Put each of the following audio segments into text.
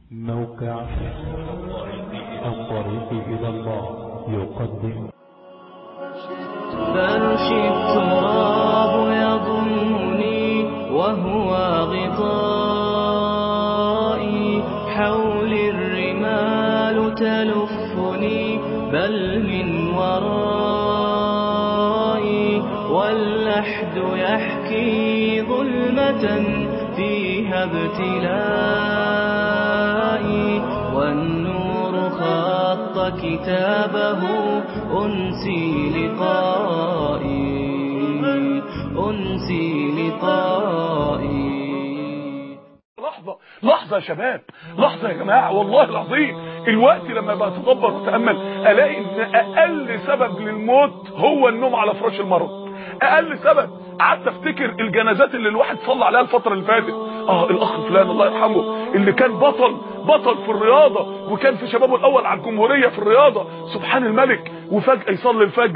موقع الطريق إلى الله يقدم فرشي التراب يضمني وهو غطائي حولي الرمال تلفني بل من ورائي واللحد يحكي ظلمة فيها ابتلائي والنور خط كتابه أنسي لقائي أنسي لقائي لحظة لحظة يا شباب لحظة يا جماعة والله العظيم الوقت لما بتدبر وتأمل ألاقي إن أقل سبب للموت هو النوم على فراش المرض أقل سبب قعدت افتكر الجنازات اللي الواحد صلى عليها الفترة اللي فاتت اه الاخ فلان الله يرحمه اللي كان بطل بطل في الرياضة وكان في شبابه الاول على الجمهورية في الرياضة سبحان الملك وفجأة يصلي الفجر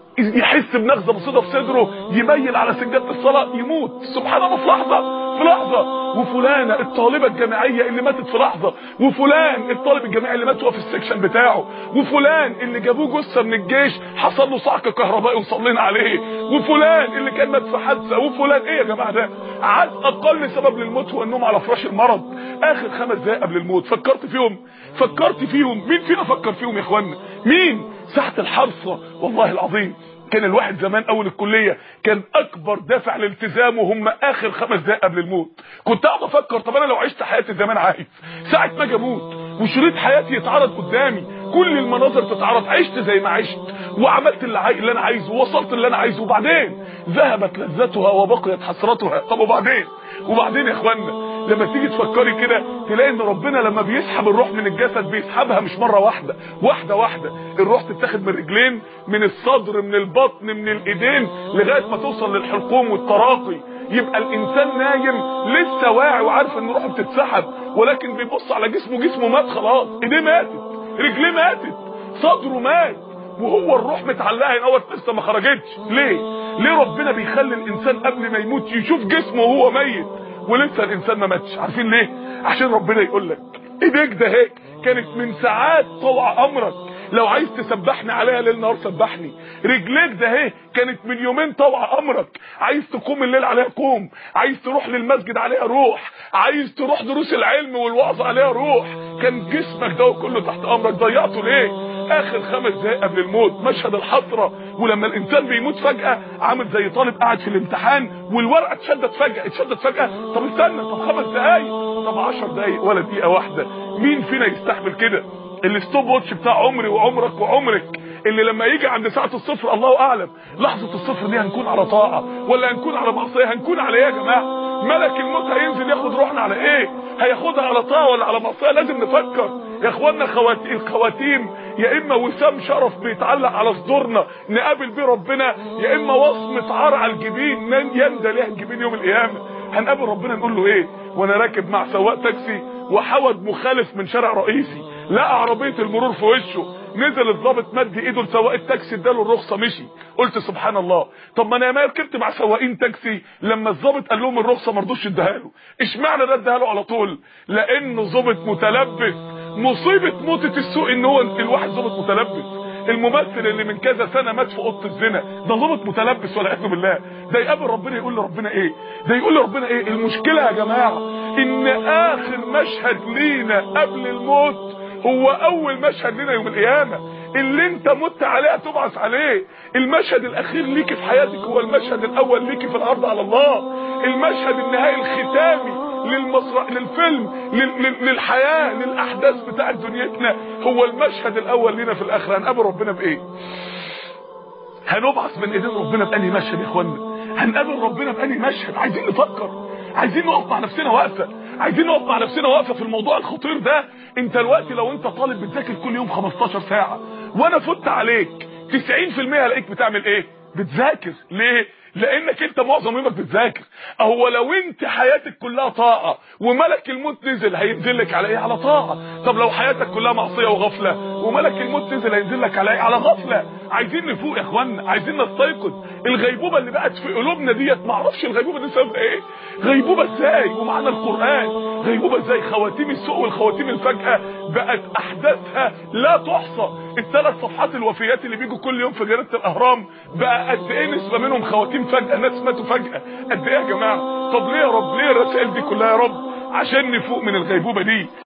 يحس بنغزة بسيطة في صدره يميل على سجادة الصلاة يموت سبحان الله في لحظة في لحظة وفلانة الطالبة الجامعية اللي ماتت في لحظة وفلان الطالب الجامعي اللي مات وهو في السكشن بتاعه وفلان اللي جابوه جثة من الجيش حصل له صعق كهربائي وصلينا عليه وفلان اللي كان مات في حادثة وفلان ايه يا جماعة ده عاد اقل سبب للموت هو النوم على فراش المرض اخر خمس دقايق قبل الموت فكرت فيهم فكرت فيهم مين فينا فكر فيهم يا اخوانا مين ساعة الحرصة والله العظيم كان الواحد زمان اول الكلية كان اكبر دافع لالتزامه هم اخر خمس دقايق قبل الموت كنت اقعد افكر طب انا لو عشت حياتي زمان عايز ساعة ما اجي اموت وشريط حياتي يتعرض قدامي كل المناظر تتعرض عشت زي ما عشت وعملت اللي, عاي... اللي انا عايزه ووصلت اللي انا عايزه وبعدين ذهبت لذتها وبقيت حسرتها طب وبعدين وبعدين يا اخوانا لما تيجي تفكري كده تلاقي ان ربنا لما بيسحب الروح من الجسد بيسحبها مش مرة واحدة واحدة واحدة الروح تتاخد من الرجلين من الصدر من البطن من الايدين لغاية ما توصل للحلقوم والتراقي يبقى الانسان نايم لسه واعي وعارف ان روحه بتتسحب ولكن بيبص على جسمه جسمه مات خلاص ايديه ماتت رجليه ماتت صدره مات وهو الروح متعلقه هنا لسه ما خرجتش ليه ليه ربنا بيخلي الانسان قبل ما يموت يشوف جسمه وهو ميت ولسه الانسان ما ماتش عارفين ليه عشان ربنا يقول لك ايديك ده هيك كانت من ساعات طوع امرك لو عايز تسبحني عليها ليل نهار سبحني رجليك ده اهي كانت من يومين طوع امرك عايز تقوم الليل عليها قوم عايز تروح للمسجد عليها روح عايز تروح دروس العلم والوعظ عليها روح كان جسمك ده كله تحت امرك ضيعته ليه اخر خمس دقايق قبل الموت مشهد الحسره ولما الانسان بيموت فجاه عامل زي طالب قاعد في الامتحان والورقه اتشدت فجاه اتشدت فجاه طب استنى طب خمس دقايق طب 10 دقايق ولا دقيقه واحده مين فينا يستحمل كده الستوب واتش بتاع عمري وعمرك وعمرك اللي لما يجي عند ساعة الصفر الله اعلم لحظة الصفر دي هنكون على طاعة ولا هنكون على معصية هنكون على ايه يا جماعة ملك الموت هينزل ياخد روحنا على ايه هياخدها على طاعة ولا على معصية لازم نفكر يا اخوانا خواتي الخواتيم يا اما وسام شرف بيتعلق على صدورنا نقابل بيه ربنا يا اما وصمة عار على الجبين يندى ليها الجبين يوم القيامة هنقابل ربنا نقول له ايه وانا راكب مع سواق تاكسي وحود مخالف من شارع رئيسي لقى عربية المرور في وشه نزل الضابط مد ايده لسواق التاكسي اداله الرخصه مشي قلت سبحان الله طب ما انا ما ركبت مع سواقين تاكسي لما الضابط قال لهم الرخصه ما رضوش اداها له اشمعنى ده اداها له على طول لانه ضابط متلبس مصيبه موتة السوق ان هو الواحد ضابط متلبس الممثل اللي من كذا سنه مات في اوضه الزنا ده ضابط متلبس والعياذ بالله ده يقابل ربنا يقول لربنا ايه ده يقول لربنا ايه المشكله يا جماعه ان اخر مشهد لينا قبل الموت هو اول مشهد لنا يوم القيامة اللي انت مت عليه تبعث عليه المشهد الاخير ليك في حياتك هو المشهد الاول ليك في الارض على الله المشهد النهائي الختامي للمسرح للفيلم لل... للحياة للاحداث بتاعه دنيتنا هو المشهد الاول لنا في الاخره هنقابل ربنا بايه هنبعث من ايدين ربنا باني مشهد يا اخوانا هنقابل ربنا باني مشهد عايزين نفكر عايزين نقف مع نفسنا وقفه عايزين نقف مع نفسنا وقفه في الموضوع الخطير ده انت دلوقتي لو انت طالب بتذاكر كل يوم 15 ساعه وانا فت عليك 90% هلاقيك بتعمل ايه بتذاكر ليه لانك انت معظم يومك بتذاكر اهو لو انت حياتك كلها طاعه وملك الموت نزل هينزل لك على ايه على طاعه طب لو حياتك كلها معصيه وغفله وملك الموت نزل هينزل لك على على غفله عايزين نفوق يا اخوانا عايزين نستيقظ الغيبوبه اللي بقت في قلوبنا ديت ما اعرفش الغيبوبه دي سببها ايه غيبوبه ازاي ومعنى القران غيبوبه ازاي خواتيم السوء والخواتيم الفجاه بقت احداثها لا تحصى الثلاث صفحات الوفيات اللي بيجوا كل يوم في جريده الاهرام بقى قد ايه نسبه منهم خواتيم فجاه ناس ماتوا فجاه قد ايه يا جماعه طب ليه يا رب ليه الرسائل دي كلها يا رب عشان نفوق من الغيبوبه دي